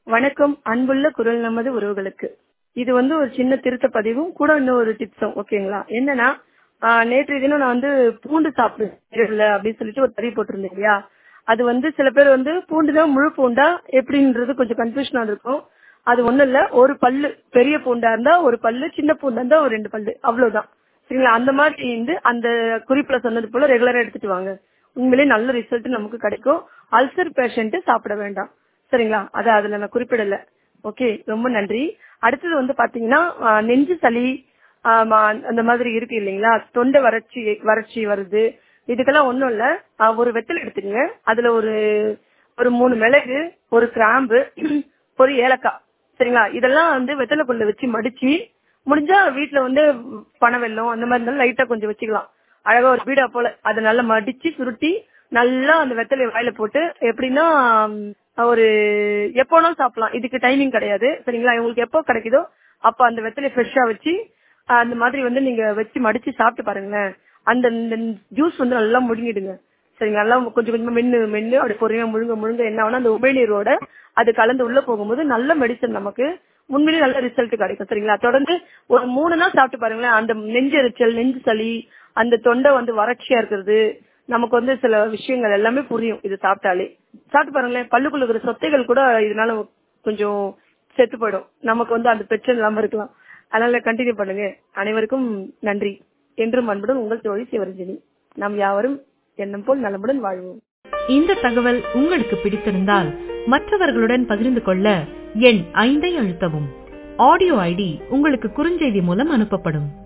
வணக்கம் அன்புள்ள குரல் நமது உறவுகளுக்கு இது வந்து ஒரு சின்ன திருத்த பதிவும் கூட இன்னும் ஒரு டிப்ஸும் ஓகேங்களா என்னன்னா ஆஹ் நேற்றைய தினம் நான் வந்து பூண்டு சாப்பிடுறேன் அப்படின்னு சொல்லிட்டு ஒரு பதிவு போட்டிருந்தேன் இல்லையா அது வந்து சில பேர் வந்து பூண்டுனா முழு பூண்டா எப்படின்றது கொஞ்சம் கன்ஃபியூஷனா இருக்கும் அது ஒண்ணும் இல்ல ஒரு பல்லு பெரிய பூண்டா இருந்தா ஒரு பல்லு சின்ன பூண்டா இருந்தா ஒரு ரெண்டு பல்லு அவ்வளவுதான் சரிங்களா அந்த மாதிரி வந்து அந்த குறிப்புல சொன்னது போல ரெகுலரா எடுத்துட்டு வாங்க உண்மையிலேயே நல்ல ரிசல்ட் நமக்கு கிடைக்கும் அல்சர் பேஷண்ட் சாப்பிட வேண்டாம் சரிங்களா அத அதுல நான் குறிப்பிடல ஓகே ரொம்ப நன்றி அடுத்தது வந்து பாத்தீங்கன்னா ஆஹ் நெஞ்சு சளி ஆமா, அந்த மாதிரி இருக்கு இல்லைங்களா தொண்டை வறட்சி வறட்சி வருது இதுக்கெல்லாம் ஒண்ணும் இல்ல ஆஹ் ஒரு வெத்தலை எடுத்துக்கங்க அதுல ஒரு ஒரு மூணு மிளகு ஒரு கிராம்பு ஒரு ஏலக்காய் சரிங்களா இதெல்லாம் வந்து வெத்தலைக்குள்ள வச்சு மடிச்சு முடிஞ்சா வீட்ல வந்து பனை வெல்லம் அந்த மாதிரி இருந்தாலும் லைட்டா கொஞ்சம் வச்சுக்கலாம் அழகா ஒரு பீடா போல அதை நல்லா மடிச்சு சுருட்டி நல்லா அந்த வெத்தலை வாயில போட்டு எப்படின்னா ம், ஒரு எப்போனாலும் சாப்பிடலாம் இதுக்கு டைமிங் கிடையாது சரிங்களா உங்களுக்கு எப்போ கிடைக்குதோ அப்ப அந்த வெத்தலை ஃப்ரெஷ்ஷா வச்சு ஆஹ், அந்த மாதிரி வந்து நீங்க வச்சு மடிச்சு சாப்பிட்டு பாருங்களேன் அந்த ஜூஸ் வந்து நல்லா முழுங்கிடுங்க சரிங்களா நல்லா கொஞ்சம் கொஞ்சமா மென்னு மென்னு அப்படி பொறுமையா முழுங்க முழுங்க என்ன ஆகும்னா அந்த உமிழ்நீரோட அது கலந்து உள்ள போகும்போது நல்ல மெடிசன் நமக்கு உண்மையிலேயே நல்ல ரிசல்ட் கிடைக்கும் சரிங்களா தொடர்ந்து ஒரு மூணு நாள் சாப்பிட்டு பாருங்களேன் அந்த நெஞ்செரிச்சல் நெஞ்சு சளி அந்த தொண்டை வந்து வறட்சியா இருக்கிறது நமக்கு வந்து சில விஷயங்கள் எல்லாமே புரியும் இது சாப்பிட்டாலே சாப்பிட்டு பாருங்களேன் பல்லுக்குள்ள இருக்கிற சொத்தைகள் கூட இதனால கொஞ்சம் செத்து போயிடும் நமக்கு வந்து அந்த பிரச்சனை இல்லாம இருக்கலாம் அதனால கண்டினியூ பண்ணுங்க அனைவருக்கும் நன்றி என்றும் அன்புடன் உங்கள் தோழி சிவரஞ்சனி நாம் யாவரும் எண்ணம் போல் நலமுடன் வாழ்வோம் இந்த தகவல் உங்களுக்கு பிடித்திருந்தால் மற்றவர்களுடன் பகிர்ந்து கொள்ள எண் ஐந்தை அழுத்தவும் ஆடியோ ஐடி உங்களுக்கு குறுஞ்செய்தி மூலம் அனுப்பப்படும்